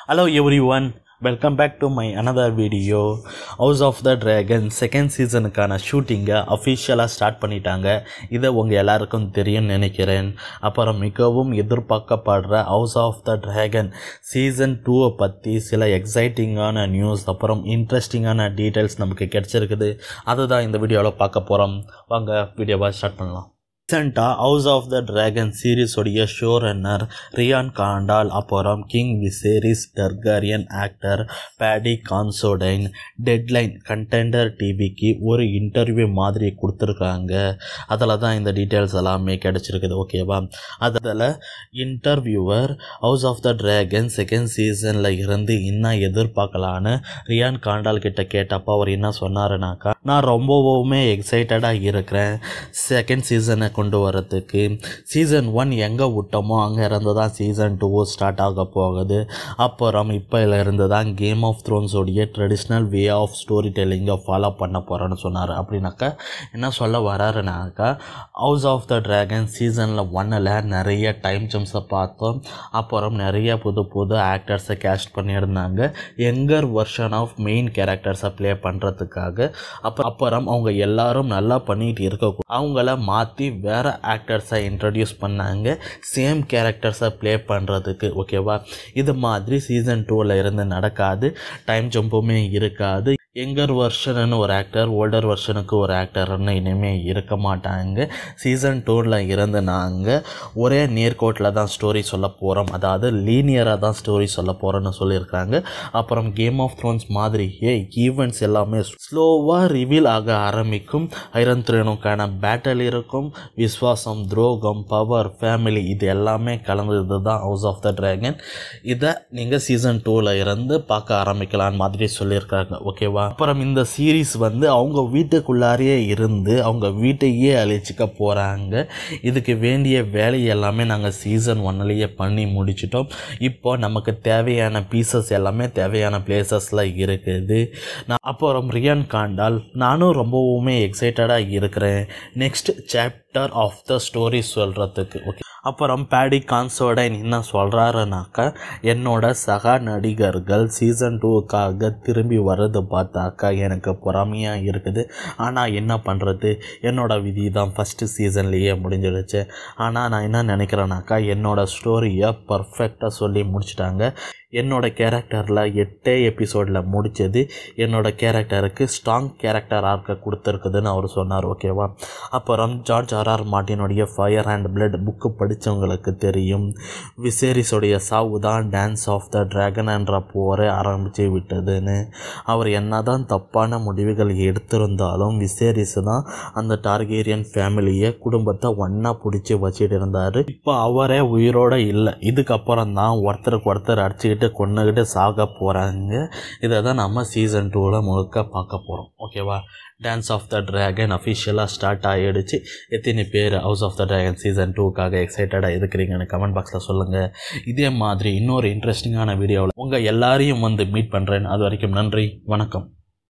Hello everyone, welcome back to my another video. House of the Dragon second சீசனுக்கான ஷூட்டிங்கை அஃபிஷியலாக ஸ்டார்ட் பண்ணிட்டாங்க இதை உங்கள் எல்லாருக்கும் தெரியும்னு நினைக்கிறேன் அப்புறம் மிகவும் எதிர்பார்க்கப்படுற House of the Dragon season டூவை பற்றி சில எக்ஸைட்டிங்கான நியூஸ் அப்புறம் இன்ட்ரெஸ்டிங்கான டீட்டெயில்ஸ் நமக்கு கிடச்சிருக்குது அதுதான் இந்த வீடியோவில் பார்க்க போகிறோம் வாங்க வீடியோவை ஸ்டார்ட் பண்ணலாம் ரீசெண்டாக ஹவுஸ் ஆஃப் த டிராகன் சீரீஸோடைய ஷோ ரன்னர் ரியான் காண்டால் அப்புறம் king Viserys Targaryen actor Paddy Considine Deadline Contender டிவிக்கு ஒரு இன்டர்வியூ மாதிரி கொடுத்துருக்காங்க அதில் தான் இந்த டீட்டெயில்ஸ் எல்லாமே கிடச்சிருக்குது ஓகேவா அதில் இன்டர்வியூவர் House of the Dragon second சீசனில் இருந்து என்ன எதிர்பார்க்கலான்னு ரியான் காண்டால் கிட்ட கேட்டப்போ அவர் என்ன சொன்னாருனாக்கா நான் ரொம்பவுமே எக்ஸைட்டடாக இருக்கிறேன் செகண்ட் சீசனை கொண்டு வரத்துக்கு சீசன் ஒன் எங்கே விட்டோமோ அங்கே இருந்து தான் சீசன் டூ ஸ்டார்ட் ஆக போகுது அப்புறம் இப்போல இருந்து தான் கேம் ஆஃப் த்ரோன்ஸோடைய ட்ரெடிஷ்னல் வே ஆஃப் ஸ்டோரி டெல்லிங்கை ஃபாலோ பண்ண போகிறேன்னு சொன்னார் அப்படின்னாக்கா என்ன சொல்ல வராருனாக்கா ஹவுஸ் ஆஃப் த ட்ராகன் சீசனில் ஒன்னில் நிறைய டைம் ஜம்ஸை பார்த்தோம் அப்புறம் நிறைய புது புது ஆக்டர்ஸை கேஸ்ட் பண்ணியிருந்தாங்க யங்கர் வெர்ஷன் ஆஃப் மெயின் கேரக்டர்ஸை ப்ளே பண்ணுறதுக்காக அப்புறம் அப்புறம் அவங்க எல்லாரும் நல்லா பண்ணிட்டு இருக்க அவங்கள மாற்றி வேறு ஆக்டர்ஸை இன்ட்ரடியூஸ் பண்ணாங்க சேம் கேரக்டர்ஸை ப்ளே பண்ணுறதுக்கு ஓகேவா இது மாதிரி சீசன் டூவில் இருந்து நடக்காது டைம் ஜம்புமே இருக்காது யங்கர் வெர்ஷன்னு ஒரு ஆக்டர் ஓல்டர் வெர்ஷனுக்கு ஒரு ஆக்டர்னு இனிமேல் இருக்க மாட்டாங்க சீசன் டூவில் இருந்து நாங்கள் ஒரே நேர்கோட்டில் தான் ஸ்டோரி சொல்ல போகிறோம் அதாவது லீனியராக தான் ஸ்டோரி சொல்ல போகிறோன்னு சொல்லியிருக்காங்க அப்புறம் கேம் ஆஃப் த்ரோன்ஸ் மாதிரியே ஈவெண்ட்ஸ் எல்லாமே ஸ்லோவாக ரிவீல் ஆக ஆரம்பிக்கும் ஐரன் த்ரேனுக்கான பேட்டல் இருக்கும் விஸ்வாசம் துரோகம் பவர் ஃபேமிலி இது எல்லாமே கலந்தது தான் ஹவுஸ் ஆஃப் த ட்ராகன் இதை நீங்கள் சீசன் டூவில் இருந்து பார்க்க ஆரம்பிக்கலான்னு மாதிரி சொல்லியிருக்காங்க ஓகேவா அப்புறம் இந்த சீரீஸ் வந்து அவங்க வீட்டுக்குள்ளாரையே இருந்து அவங்க வீட்டையே அழிச்சிக்க போகிறாங்க இதுக்கு வேண்டிய வேலை எல்லாமே நாங்கள் சீசன் ஒன்னிலேயே பண்ணி முடிச்சிட்டோம் இப்போ நமக்கு தேவையான பீசஸ் எல்லாமே தேவையான பிளேசஸில் இருக்குது நான் அப்புறம் ரியான் காண்டால் நானும் ரொம்பவுமே எக்ஸைட்டடாக இருக்கிறேன் next chapter of the story சொல்கிறதுக்கு ஓகே அப்புறம் பேடி கான்சோட என்ன சொல்கிறாருனாக்கா என்னோட சக நடிகர்கள் சீசன் டூவுக்காக திரும்பி வர்றது பார்த்தாக்கா எனக்கு பொறாமையாக இருக்குது ஆனால் என்ன பண்ணுறது என்னோட விதி தான் ஃபஸ்ட்டு சீசன்லேயே முடிஞ்சிடுச்சு ஆனால் நான் என்ன நினைக்கிறேனாக்கா என்னோட ஸ்டோரியை பர்ஃபெக்டாக சொல்லி முடிச்சிட்டாங்க என்னோட கேரக்டரில் எட்டே எபிசோடில் முடித்தது என்னோட கேரக்டருக்கு ஸ்ட்ராங் கேரக்டர் ஆர்க்க கொடுத்துருக்குதுன்னு அவர் சொன்னார் ஓகேவா அப்புறம் ஜார்ஜ் ஆர்ஆர் மார்ட்டினுடைய ஃபயர் அண்ட் பிளட் புக்கு படித்தவங்களுக்கு தெரியும் விசேரிஸோடைய சாவு தான் டான்ஸ் ஆஃப் த ட்ராகன் என்ற போரை ஆரம்பித்து விட்டதுன்னு அவர் என்ன தான் தப்பான முடிவுகள் எடுத்திருந்தாலும் விசேரிஸ் தான் அந்த டார்கேரியன் ஃபேமிலியை குடும்பத்தை ஒன்றா பிடிச்சி வச்சுட்டு இருந்தார் இப்போ அவரே உயிரோடு இல்லை இதுக்கப்புறம் தான் ஒருத்தருக்கு ஒருத்தர் அடிச்சுக்கிட்டு கொண்டுக்கிட்டு சாக போகிறாங்க இதை தான் நம்ம சீசன் டூவில் முழுக்க பார்க்க போகிறோம் ஓகேவா டான்ஸ் ஆஃப் த ட்ராகன் அஃபிஷியலாக ஸ்டார்ட் ஆகிடுச்சு எத்தனை பேர் House of the Dragon season டூக்காக எக்ஸைட்டடாக இருக்கிறீங்கன்னு கமெண்ட் பாக்ஸில் சொல்லுங்கள் இதே மாதிரி இன்னொரு இன்ட்ரெஸ்டிங்கான வீடியோவில் உங்கள் எல்லாரையும் வந்து மீட் பண்ணுறேன் அது வரைக்கும் நன்றி வணக்கம்